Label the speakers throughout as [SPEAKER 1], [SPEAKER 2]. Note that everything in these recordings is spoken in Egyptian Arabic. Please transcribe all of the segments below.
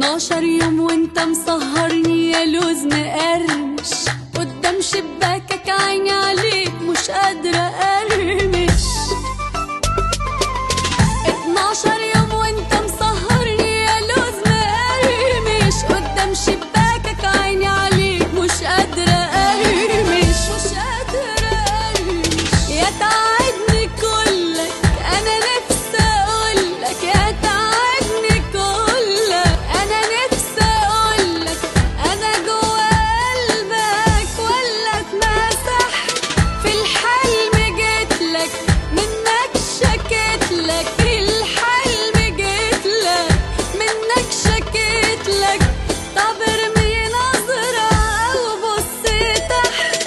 [SPEAKER 1] 12 يوم وانت مسهرني يا لوز مقرمش قدام شباكك عيني عليك مش قادرة أرمش 12 يوم وانت مسهرني يا لوز مقرمش قدام شباكك عيني عليك مش قادرة أرمش مش قادرة أرمش يا تعبني كلك أنا نفسي أقولك يا تعبني كلك أنا نفسي أقولك أنا جوا قلبك ولا اتمسح في الحلم جيتلك منك شكيتلك في الحلم جيتلك منك شكيتلك طب ارمي نظرة أو بص تحت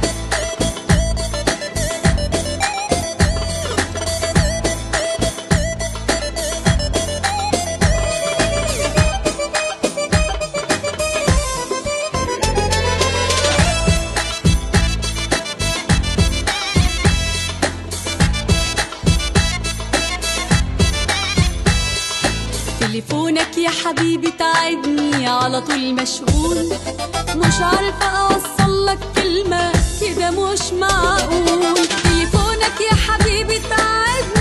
[SPEAKER 1] تليفونك يا حبيبي تعبني على طول مشغول مش عارفة أوصل لك كلمة كده مش معقول تليفونك يا حبيبي تعبني